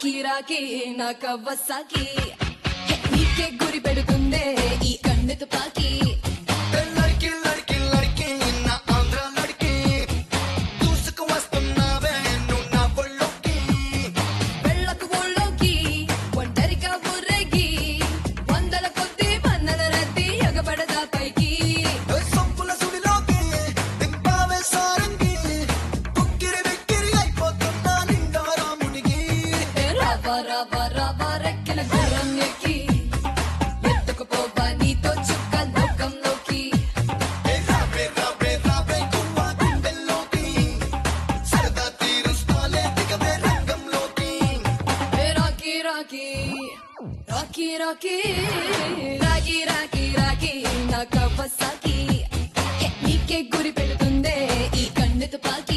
Rocky Rocky నా Kawasaki హే, నీకే గురి పెడుతుందే ఈ కన్ను తుపాకి లడికి లడికి లడికి నా ఆంధ్ర లడికి దూసుకు వస్తున్నావే నువ్వు నా ఒళ్ళోకి వెళ్ళకు ఊళ్ళోకి ఒంటరిగా ఊరేగి వందల కొద్ది వందల రద్దీ ఎగబడదా పైకి సొంపుల సుడిలోకి దింపావే సారంగి కుక్కిరి వెక్కిరి అయిపోతున్నా నిండా రామునికి ఏ రావా రావా రావా రెక్కిన గుర్రం ఎక్కి ఎత్తుకుపోవా నీతో చుక్క లోకంలోకి ఏ రావే రావే రావే గువ్వా గుండెల్లోకి సరదా తీరుస్తాలే దిగవే రంగంలోకి ఏ Rocky Rocky Rocky Rocky Rocky Rocky Rocky నా కవ్వసాకి హే, నీకే గురి పెడుతుందే ఈ కన్ను తుపాకి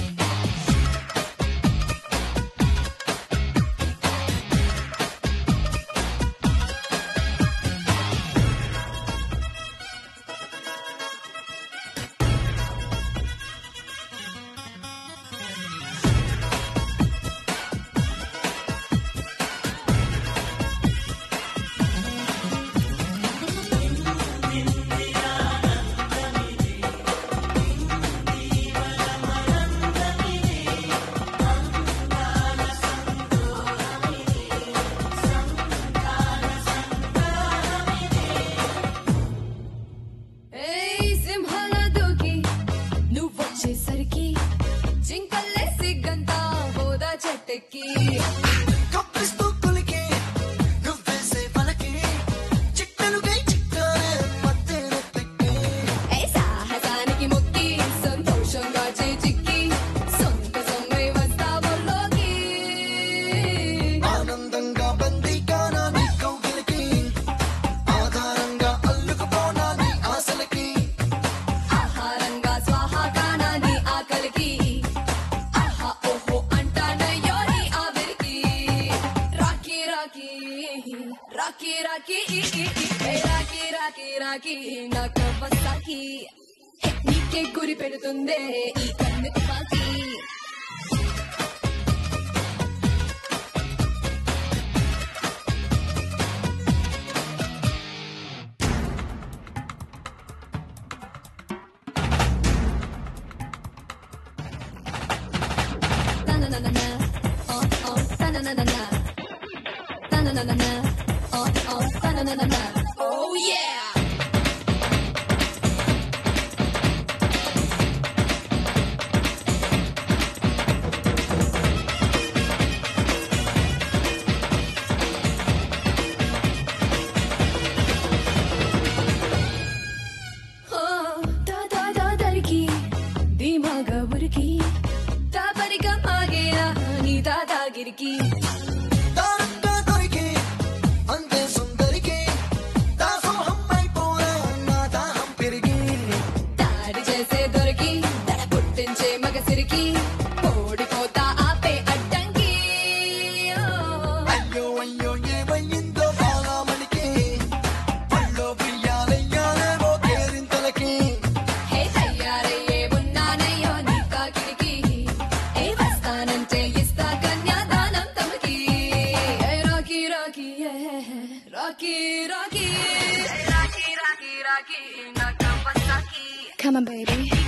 ఏయ్ సింహాల దూకి నువ్వొచ్చేసరికి జింకల్లే సిగ్గంతా హోదా చెట్టెక్కి కప్పిస్తూ కులికి నువ్వేసే పలకి చిట్టలుగై చిట్టాలే మత్తెనెత్తెక్కి ఏ సాహసానికి మొక్కి సంతోషంగా చేజిక్కి సొంత సొమ్మై వస్తావుల్లోకి ఆనందంగా బందీకానా నీ కౌగిలికి ఆధారంగా అల్లుకుపోనా నీ ఆశలకి ఆహారంగా స్వాహాగానా నీ ఆకలికి ఆహా ఓహో అంటానయ్యో నీ ఆవిరికి రాకీ రాకీ రాకీ రాకీ ఏ రాకీ రాకీ రాకీ నా కవ్వసాకి హే, నీకే గురి పెడుతుందే ఈ కన్ను తుపాకి Ta-na-na-na-na. Oh, oh, ta-na-na-na-na. Ta-na-na-na-na. Oh, oh, ta-na-na-na-na. Oh, yeah! దాదాదాదరికి ధీమాగా ఉరికి దాపరిగా మాగేరా నీ దాదాగిరికి దారంగా దొరికి అందే సుందరికి దాసోహం అయిపోరా నా దాహం పెరిగి దాడి చేసే దొరికి దడ పుట్టించే మగసిరికి ఓడిపోతా ఆపే అడ్డంకి ఓ. అయ్యో అయ్యో ఏమయ్యిందో బాలామణికి పళ్ళో బియ్యాలయ్యాలేవో కేరింతలకి హే తయారయ్యే ఉన్నానయ్యో నీ కాకిరికి ఏ వస్తానంటే ఇస్తా కన్యాదానం తమకి ఏ రాకీ రాకీ ఏ Rocky Rocky Rocky Rocky Rocky నా కవ్వసాకి Come on, baby.